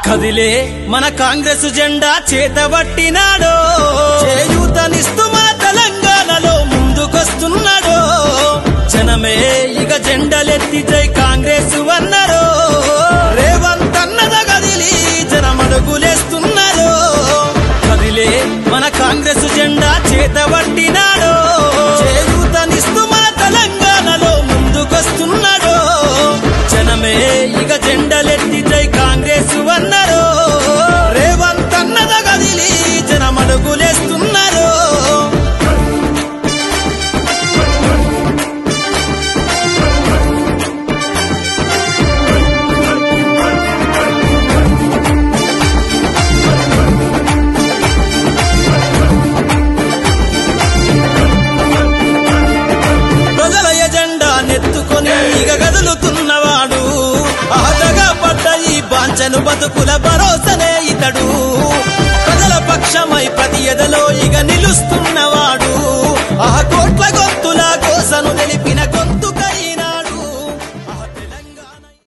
కదిలే మన కాంగ్రెస్ జెండా చేతబట్టినాడో చేయూతనిస్తూ మా తెలంగాణలో ముందుకొస్తున్నాడో జనమే ఇక జెండలెత్తి జై కాంగ్రెస్ అన్నారో రేవంత్ అన్నద గదిలి జనమడుగులేస్తున్నారో కదిలే మన కాంగ్రెస్ జెండా చేతబట్టినాడో చేయూతనిస్తూ మా తెలంగాణలో ముందుకొస్తున్నాడో జనమే ఇక జెండలెత్తి జై కాంగ్రెస్ అన్నారో రేవంత్ అన్నద గదిలి జనమడుగులేస్తున్నారో ప్రజల ఎజెండా నెత్తుకొని ఇక గదులుతున్నవాడు ఆటగా పడ్డ ఈ బాంచను బతుకుల భరోసనే ఇతడు ప్రజల పక్షమై ప్రతి ఎదలో ఇక నిలుస్తున్నవాడు